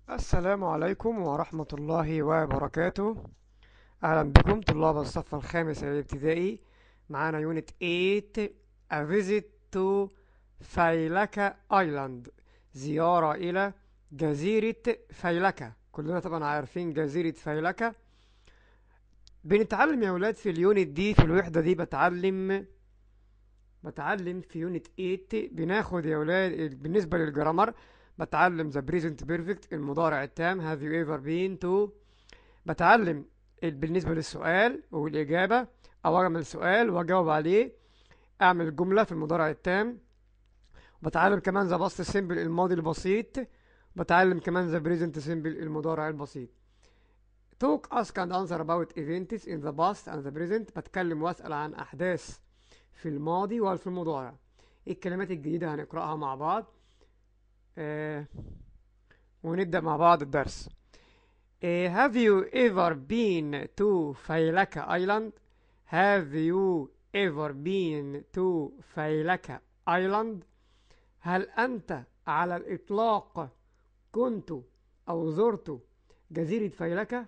السلام عليكم ورحمة الله وبركاته أهلا بكم طلاب الصف الخامس الابتدائي معانا يونت 8 A visit to فيلكة ايلاند زيارة إلى جزيرة فيلكة كلنا طبعا عارفين جزيرة فيلكة بنتعلم يا ولاد في اليونت دي في الوحدة دي بتعلم بتعلم في يونت 8 بناخد يا ولاد بالنسبة للجرامر بتعلم the present perfect المضارع التام have you ever been to بتعلم ال- بالنسبة للسؤال والإجابة أو أعمل سؤال وأجاوب عليه أعمل جملة في المضارع التام بتعلم كمان the past simple الماضي البسيط بتعلم كمان the present simple المضارع البسيط talk ask and answer about events in the past and the present بتكلم وأسأل عن أحداث في الماضي وفي المضارع إيه الكلمات الجديدة هنقرأها مع بعض آه ونبدأ مع بعض الدرس آه have you ever been to فيلكة island have you ever been to فيلكة island هل أنت على الإطلاق كنت أو زرت جزيرة فيلكة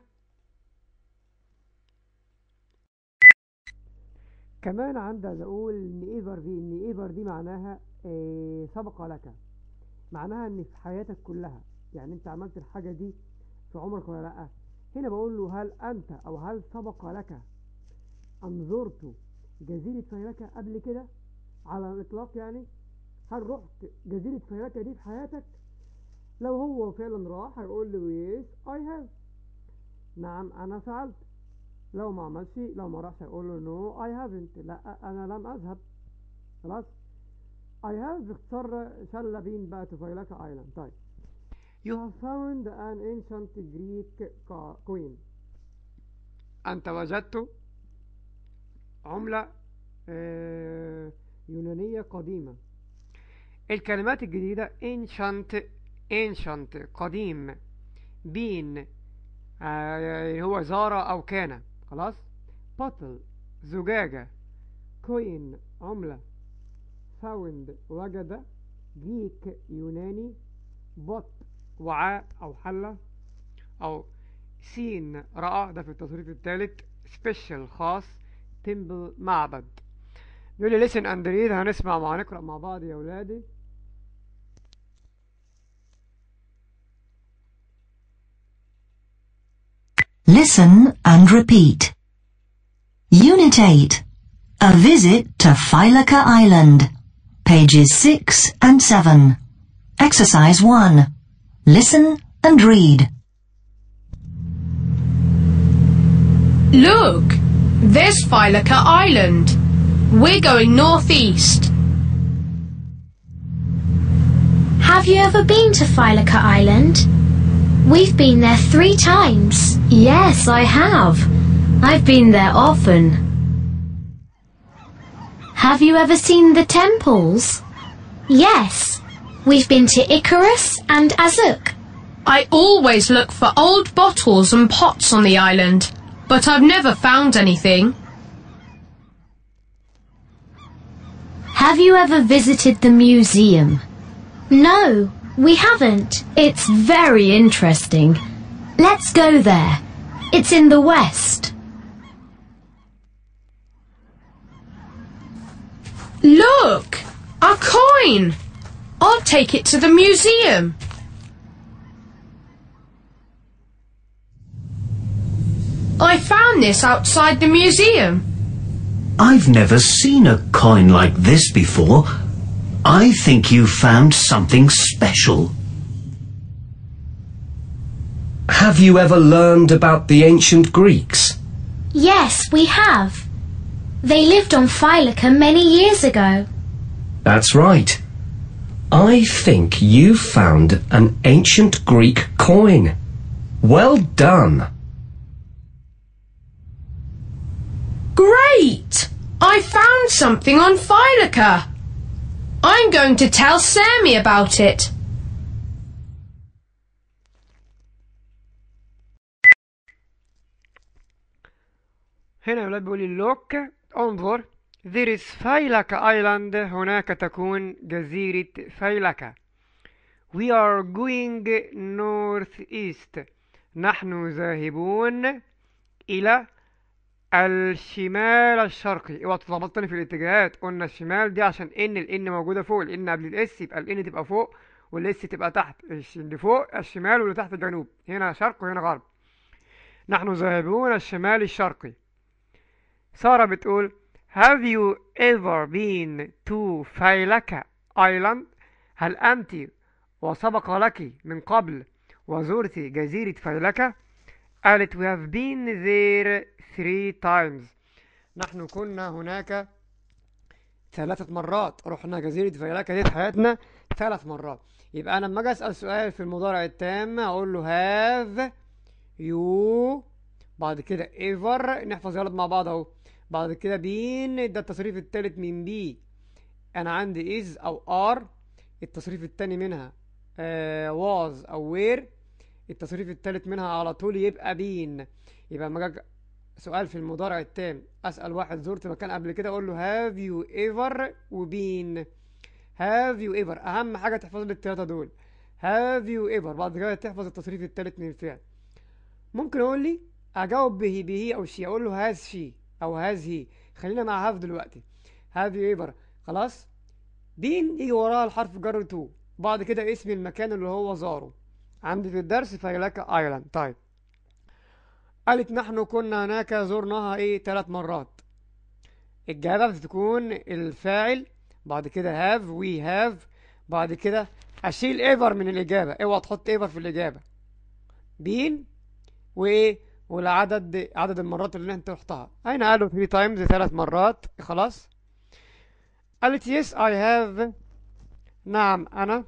كمان عندنا أقول إن ever دي إن ever دي معناها آه سبق لك معناها ان في حياتك كلها يعني انت عملت الحاجة دي في عمرك ولا لا هنا بقول له هل انت او هل سبق لك ان زرت جزيرة فيلكة قبل كده على الاطلاق يعني هل رحت جزيرة فيلكة دي في حياتك لو هو فعلا راح هيقول له yes I have نعم انا فعلت لو ما عملش لو ما راحش هيقول له no I haven't لا انا لم اذهب خلاص I have باختصار شلة بين بقى تفايلكا ايلاند طيب You have found an ancient Greek co- coin أنت وجدت عملة آه، يونانية قديمة الكلمات الجديدة ancient ancient قديم بين آه، هو زار أو كان خلاص bottle زجاجة coin عملة found وجد جيك يوناني بط وعاء أو حلة أو سين رأى ده في التصريف الثالث سبيشال خاص تمبل معبد يقول لي listen and read هنسمع مع نقرأ مع بعض يا ولادي Listen and repeat. Unit 8. A visit to Phylaka Island. Pages 6 and 7. Exercise 1. Listen and read. Look! There's Phylaka Island. We're going northeast. Have you ever been to Phylaka Island? We've been there three times. Yes, I have. I've been there often. Have you ever seen the temples? Yes. We've been to Icarus and Azuk. I always look for old bottles and pots on the island, but I've never found anything. Have you ever visited the museum? No, we haven't. It's very interesting. Let's go there. It's in the west. Look! A coin! I'll take it to the museum. I found this outside the museum. I've never seen a coin like this before. I think you found something special. Have you ever learned about the ancient Greeks? Yes, we have. They lived on Phylaka many years ago. That's right. I think you found an ancient Greek coin. Well done. Great! I found something on Phylaka. I'm going to tell Sammy about it. هنا يا ولاد بيقول لي look انظر there is فيلكة island هناك تكون جزيرة فيلكة we are going northeast نحن ذاهبون إلى الشمال الشرقي اوعى تتلخبط في الاتجاهات قلنا الشمال دي عشان ان الان موجوده فوق الان قبل الاس يبقى الان تبقى فوق والاس تبقى تحت الش- اللي فوق الشمال واللي تحت الجنوب هنا شرق وهنا غرب نحن ذاهبون الشمال الشرقي سارة بتقول Have you ever been to فيلكة Island هل أنت وسبق لك من قبل وزرت جزيرة فيلكة قالت we have been there three times نحن كنا هناك ثلاثة مرات رحنا جزيرة فيلكة دي في حياتنا ثلاث مرات يبقى أنا لما أجي أسأل سؤال في المضارع التام أقول له have you بعد كده ever نحفظ يلا مع بعض أهو بعد كده been ده التصريف التالت من بي أنا عندي is أو are التصريف التاني منها آه was أو were التصريف التالت منها على طول يبقى been يبقى لما أجي سؤال في المضارع التام اسال واحد زرت مكان قبل كده اقول له have you ever وبين have you ever اهم حاجه تحفظ لي التلاته دول have you ever بعد كده تحفظ التصريف التالت من الفعل ممكن اقول لي اجاوب به به او شي اقول له has she او has he خلينا مع have دلوقتي have you ever خلاص بين يجي وراها الحرف جر تو بعد كده اسم المكان اللي هو زاره عندي في الدرس فيلاكا ايلاند طيب قالت نحن كنا هناك زرناها ايه ثلاث مرات الجواب بتكون الفاعل بعد كده have we have بعد كده اشيل ايفر من الاجابه اوعى تحط ايفر في الاجابه بين وايه والعدد عدد المرات اللي انت رحتها اين قالوا 3 تايمز ثلاث مرات خلاص قالت yes I have نعم انا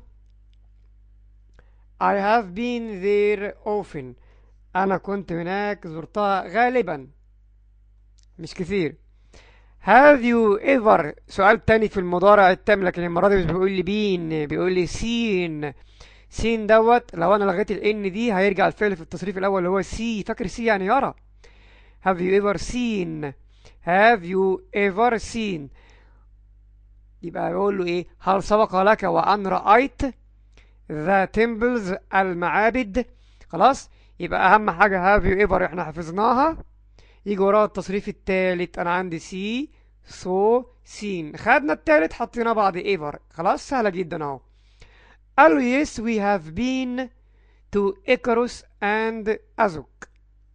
I have been there often أنا كنت هناك زرتها غالبا مش كثير Have you ever سؤال تاني في المضارع التام لكن المرة دي مش بيقول لي بين بيقول لي seen seen دوت لو أنا لغيت ال N دي هيرجع الفعل في التصريف الأول اللي هو see فاكر see يعني يرى Have you ever seen Have you ever seen يبقى بيقول له إيه هل سبق لك وأن رأيت the temples المعابد خلاص يبقى اهم حاجه هاف يو ايفر احنا حفظناها يجي وراها التصريف التالت انا عندي سي سو سين خدنا التالت حطينا بعد ايفر خلاص سهله جدا اهو قال له yes we have been to Icarus and Azuk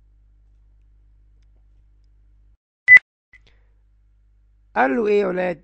قال له ايه يا ولاد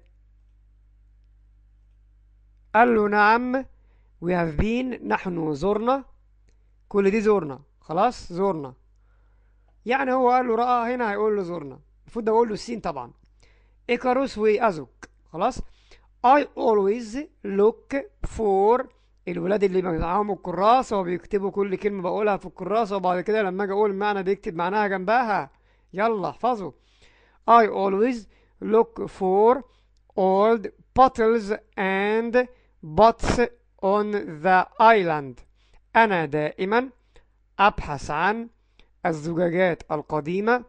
قال له نعم we have been نحن زرنا كل دي زورنا خلاص زورنا يعني هو قال له رأى هنا هيقول له زورنا المفروض ده اقول له السين طبعا إيكاروس وأزوك خلاص I always look for الولاد اللي معاهم الكراسة وبيكتبوا كل كلمة بقولها في الكراسة وبعد كده لما اجي اقول المعنى بيكتب معناها جنبها يلا احفظوا I always look for old bottles and pots on the island أنا دائما أبحث عن الزجاجات القديمة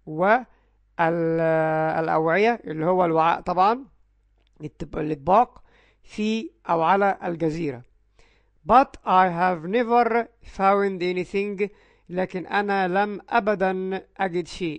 والأوعية اللي هو الوعاء طبعا التب- الأطباق في أو على الجزيرة but I have never found anything لكن أنا لم أبدا أجد شيء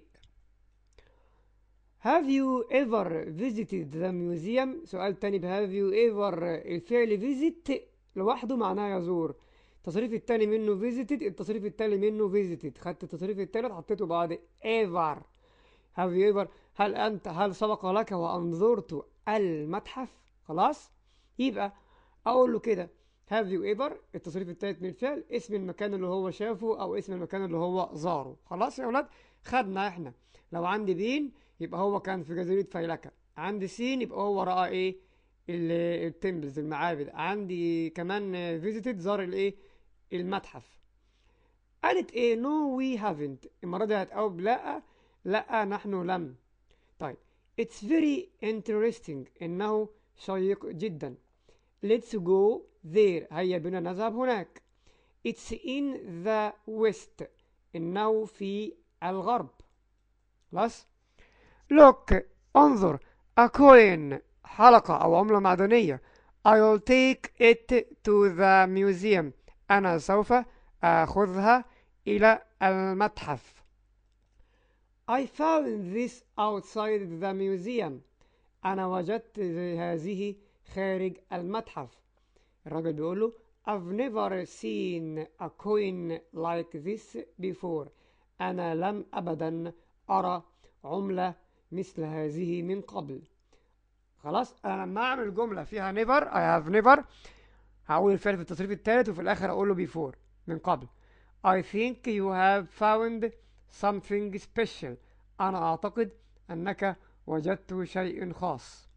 Have you ever visited the museum؟ سؤال تاني ب have you ever الفعل visit لوحده معناه يزور التصريف التاني منه visited التصريف التالي منه visited خدت التصريف التالت حطيته بعد ever have you ever هل أنت هل سبق لك وأن زرت المتحف خلاص يبقى أقول له كده have you ever التصريف التالت من الفعل اسم المكان اللي هو شافه أو اسم المكان اللي هو زاره خلاص يا أولاد خدنا إحنا لو عندي بين يبقى هو كان في جزيرة فيلكة عندي سين يبقى هو رأى إيه ال- التمبلز المعابد عندي كمان فيزيتد زار الايه المتحف قالت ايه نو وي هافنت المره دي هتقول لا لا نحن لم طيب it's very interesting انه شيق جدا let's go there هيا بنا نذهب هناك it's in the west انه في الغرب خلاص look انظر a coin حلقة أو عملة معدنية I'll take it to the museum أنا سوف أخذها إلى المتحف I found this outside the museum أنا وجدت هذه خارج المتحف الراجل بيقول له I've never seen a coin like this before أنا لم أبدا أرى عملة مثل هذه من قبل خلاص أنا لما أعمل جملة فيها never I have never هقول الفعل في التصريف الثالث وفي الآخر أقول له before من قبل I think you have found something special أنا أعتقد أنك وجدت شيء خاص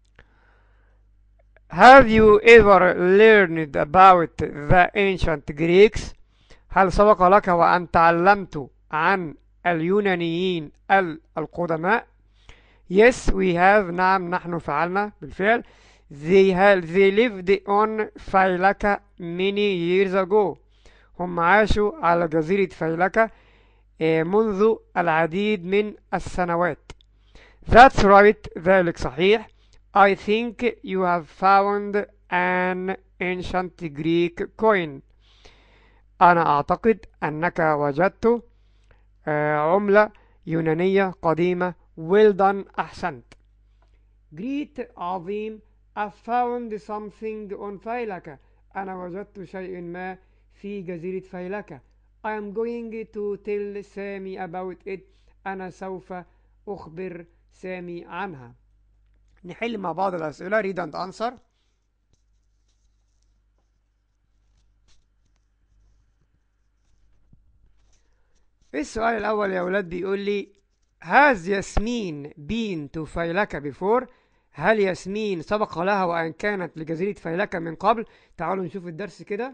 Have you ever learned about the ancient Greeks? هل سبق لك وأن تعلمت عن اليونانيين ال- القدماء؟ Yes, we have. نعم نحن فعلنا بالفعل. They, had, they lived on Failaka many years ago. هم عاشوا على جزيرة فيلكة آه، منذ العديد من السنوات. That's right. ذلك صحيح. I think you have found an ancient Greek coin. أنا أعتقد أنك وجدت آه، عملة يونانية قديمة. Well done. أحسنت. Great عظيم. I found something on فيلكة. أنا وجدت شيء ما في جزيرة فيلكة. I am going to tell سامي about it. أنا سوف أخبر سامي عنها. نحل مع بعض الأسئلة read and answer السؤال الأول يا أولاد بيقول لي Has ياسمين been to فيلكة before هل ياسمين سبق لها وأن كانت لجزيرة فيلكة من قبل تعالوا نشوف الدرس كده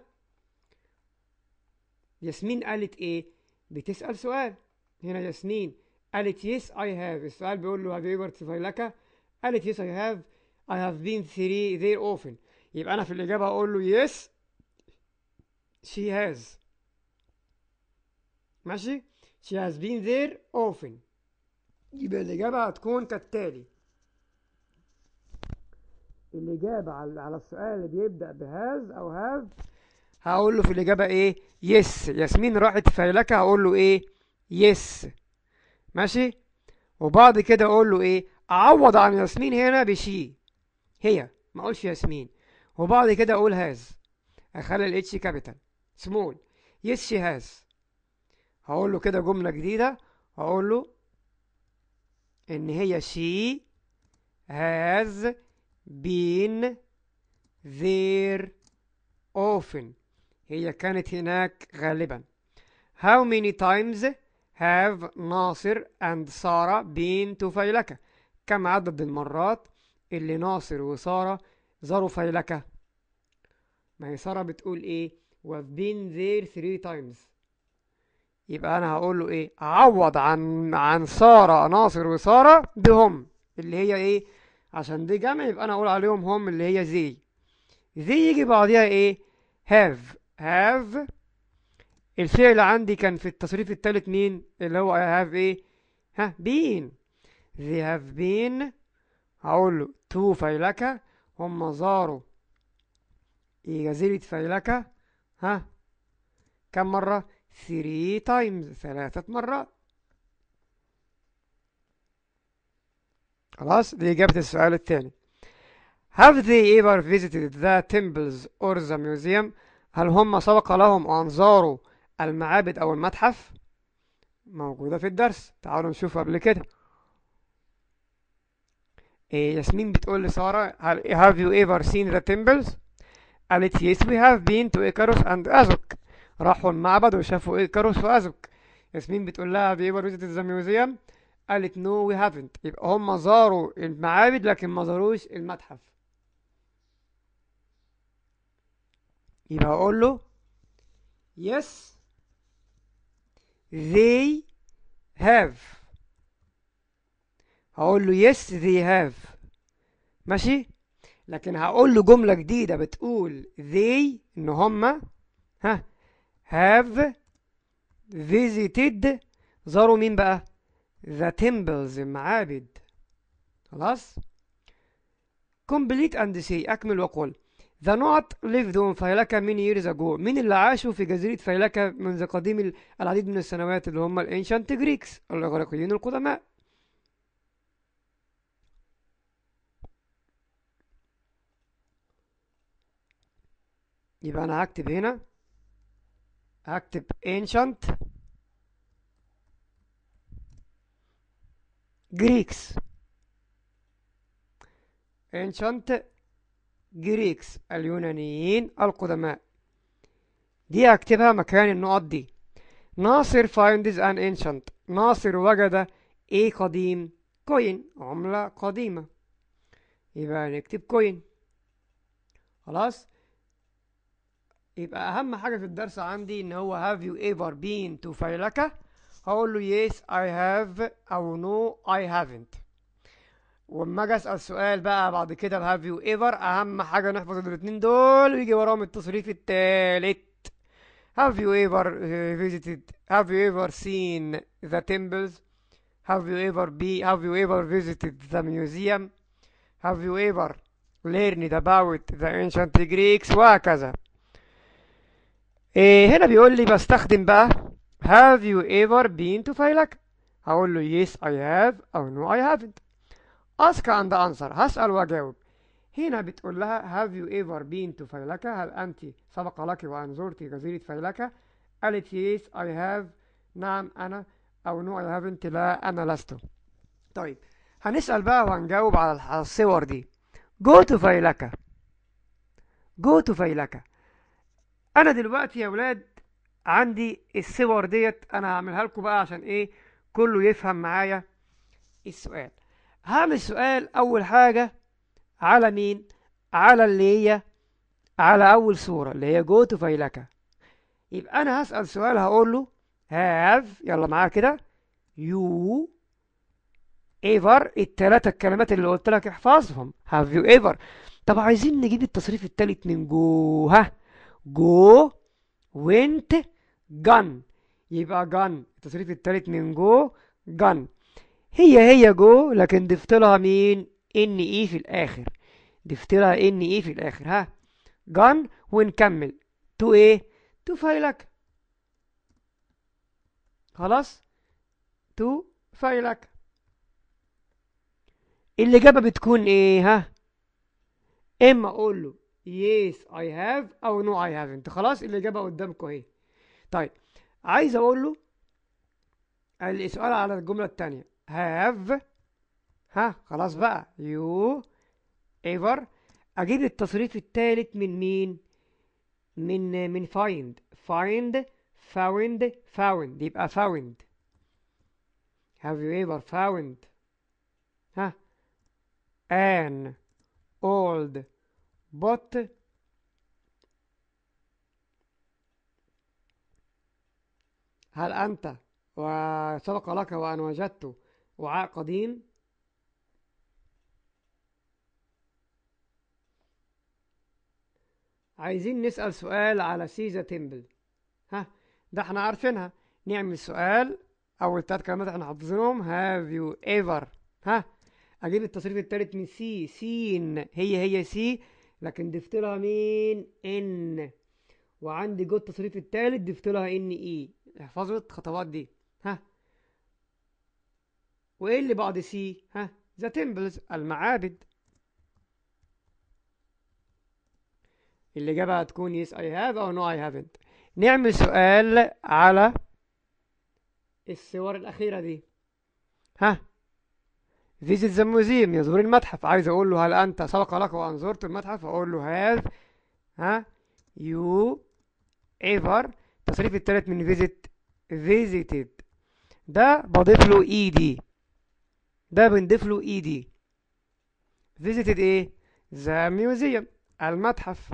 ياسمين قالت إيه بتسأل سؤال هنا ياسمين قالت yes I have السؤال بيقول له have you ever to فيلكة قالت yes I have I have been three there often يبقى أنا في الإجابة أقول له yes she has ماشي she has been there often يبقى الإجابة هتكون كالتالي الإجابة على على السؤال اللي بيبدأ بهاز أو هاف هقول له في الإجابة إيه يس ياسمين راحت فيلكة هقول له إيه يس ماشي وبعد كده أقول له إيه أعوض عن ياسمين هنا بشي هي ما أقولش ياسمين وبعد كده أقول هاز أخلي الاتش كابيتال سمول يس شي هاز هقول له كده جملة جديدة هقول له إن هي she has been there often هي كانت هناك غالبا How many times have ناصر and سارة been to فيلكة كم عدد المرات اللي ناصر وسارة زاروا فيلكة ما هي سارة بتقول ايه we've been there three times يبقى انا هقول له ايه اعوض عن عن سارة ناصر وسارة بهم اللي هي ايه عشان دي جمع يبقى انا اقول عليهم هم اللي هي زي زي يجي بعديها ايه have have الفعل عندي كان في التصريف الثالث مين اللي هو I have ايه ها been they have been هقول له to فيلكة هم زاروا إيه جزيرة فيلكة ها كم مرة three times ثلاثة مرات خلاص دي إجابة السؤال الثاني Have they ever visited the temples or the museum هل هم سبق لهم أن زاروا المعابد أو المتحف موجودة في الدرس تعالوا نشوف قبل كده إيه ياسمين بتقول لسارة هل have you ever seen the temples قالت yes we have been to Icarus and Azuk راحوا المعبد وشافوا إيكاروس وأزوك ياسمين بتقول لها have you ever visited the museum قالت no we haven't يبقى هم زاروا المعابد لكن ما زاروش المتحف يبقى أقول له yes they have هقول له yes they have ماشي لكن هقول له جملة جديدة بتقول they ان هما ها have visited زاروا مين بقى the temples المعابد خلاص complete and say أكمل وقل The not lived on فيلكا many years ago مين اللي عاشوا في جزيرة فيلكا منذ قديم ال- العديد من السنوات اللي هم الانشنت جريكس الإغريقيين القدماء يبقى أنا هكتب هنا هكتب ancient Greeks ancient Greeks اليونانيين القدماء دي هكتبها مكان النقط دي ناصر finds an ancient ناصر وجد ايه قديم كوين عملة قديمة يبقى نكتب كوين خلاص يبقى أهم حاجة في الدرس عندي إن هو have you ever been to فيلكة هقول له yes I have أو no I haven't واما اجي اسال سؤال بقى بعد كده ب have you ever اهم حاجه نحفظ الاتنين دول ويجي وراهم التصريف التالت have you ever uh, visited have you ever seen the temples have you ever be have you ever visited the museum have you ever learned about the ancient Greeks وهكذا إيه هنا بيقول لي بستخدم بقى have you ever been to فيلك هقول له yes I have أو no I haven't ask and answer هسأل وأجاوب هنا بتقول لها have you ever been to فيلكة هل أنت سبق لك وأن زرت جزيرة فيلكة قالت yes I have نعم أنا أو no I haven't لا أنا لست طيب هنسأل بقى وهنجاوب على الح- الصور دي go to فيلكة go to فيلكة أنا دلوقتي يا ولاد عندي الصور ديت أنا هعملها لكم بقى عشان إيه كله يفهم معايا السؤال هعمل سؤال أول حاجة على مين؟ على اللي هي على أول صورة اللي هي جو تو فيلكة يبقى أنا هسأل سؤال هقول له have يلا معايا كده you ever التلاتة الكلمات اللي قلت لك احفظهم have you ever طب عايزين نجيب التصريف التالت من جو ها جو went gone يبقى gone التصريف التالت من جو gone هي هي جو لكن ضفت لها مين ان اي في الاخر ضفت لها ان اي في الاخر ها جان ونكمل تو ايه تو فايلك خلاص تو فايلك الإجابة بتكون ايه ها اما اقول له yes I have او no I haven't خلاص الإجابة قدامكم اهي طيب عايز اقول له السؤال على الجملة التانية have ها خلاص بقى you ever اجيب التصريف الثالث من مين من من find find found found يبقى found have you ever found ها an old bot هل أنت وسبق لك وأن وجدت وعاء قديم عايزين نسأل سؤال على سيزا تمبل ها ده احنا عارفينها نعمل سؤال أول تلات كلمات احنا حافظينهم have you ever ها أجيب التصريف التالت من سي سين هي هي سي لكن ضفت لها مين ان وعندي جو التصريف التالت ضفت لها ان اي احفظوا الخطوات دي ها وايه اللي بعد سي ها ذا تمبلز المعابد الإجابة هتكون yes I have أو no I haven't نعمل سؤال على الصور الأخيرة دي ها visit the museum يزور المتحف عايز أقول له هل أنت سبق لك وأن زرت المتحف أقول له have ها you ever التصريف التالت من visit visited ده بضيف له اي دي ده بنضيف له اي دي visited ايه the museum المتحف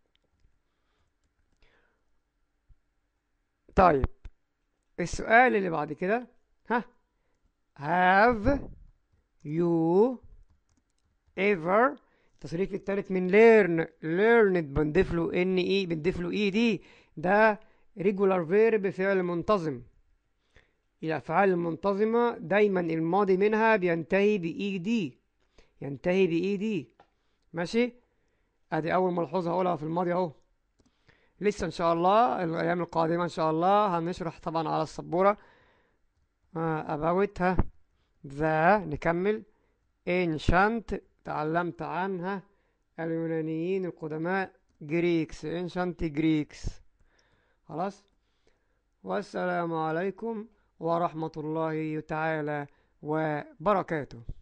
طيب السؤال اللي بعد كده ها have you ever التصريف التالت من learn learned بنضيف له ان اي بنضيف له اي دي ده regular verb فعل منتظم الأفعال المنتظمة دايما الماضي منها بينتهي بإي دي ينتهي بإي دي ماشي ادي اول ملحوظة هقولها في الماضي اهو لسه ان شاء الله الايام القادمة ان شاء الله هنشرح طبعا على السبورة آه about ها ذا نكمل ancient تعلمت عنها اليونانيين القدماء جريكس ancient جريكس خلاص والسلام عليكم ورحمة الله تعالى وبركاته